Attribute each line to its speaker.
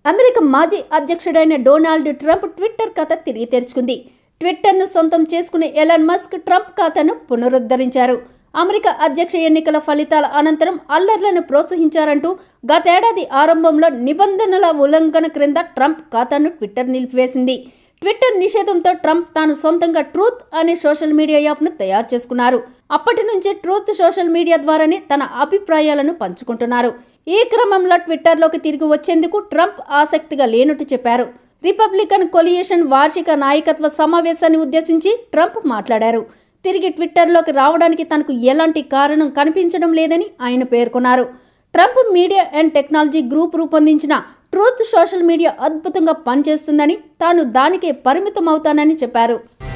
Speaker 1: America మాజీ అధ్యక్షుడైన Donald Trump Twitter ఖాతా తిరిగి తెరుచుకుంది ట్విట్టర్ను సొంతం చేసుకునే ఎలాన్ మస్క్ ట్రంప్ ఖాతాను పునరుద్ధరించారు అమెరికా అధ్యక్ష ఎన్నికల ఫలితాల అనంతరం అల్లర్లను ప్రోత్సహించారంటూ గతేడాది ఆరంభంలో నిబంధనల ఉల్లంఘన క్రింద ట్రంప్ ఖాతాను ట్విట్టర్ నిలిపివేసింది ట్విట్టర్ నిషేధంతో ట్రంప్ తాను సొంతంగా ట్రూత్ అనే సోషల్ మీడియా యాప్ను తయారు చేసుకున్నారు అప్పటి నుంచి ట్రూత్ సోషల్ మీడియా ద్వారానే తన అభిప్రాయాలను పంచుకుంటున్నారు ఈ క్రమంలో ట్విట్టర్లోకి తిరిగి వచ్చేందుకు ట్రంప్ ఆసక్తిగా లేనట్టు చెప్పారు రిపబ్లికన్ కొలియేషన్ వార్షిక నాయకత్వ సమావేశాన్ని ఉద్దేశించి ట్రంప్ మాట్లాడారు తిరిగి ట్విట్టర్లోకి రావడానికి తనకు ఎలాంటి కారణం కనిపించడం లేదని ఆయన పేర్కొన్నారు Trump media and technology group రూపొందించిన ట్రూత్ సోషల్ మీడియా అద్భుతంగా పనిచేస్తుందని తాను దానికే పరిమితం అవుతానని చెప్పారు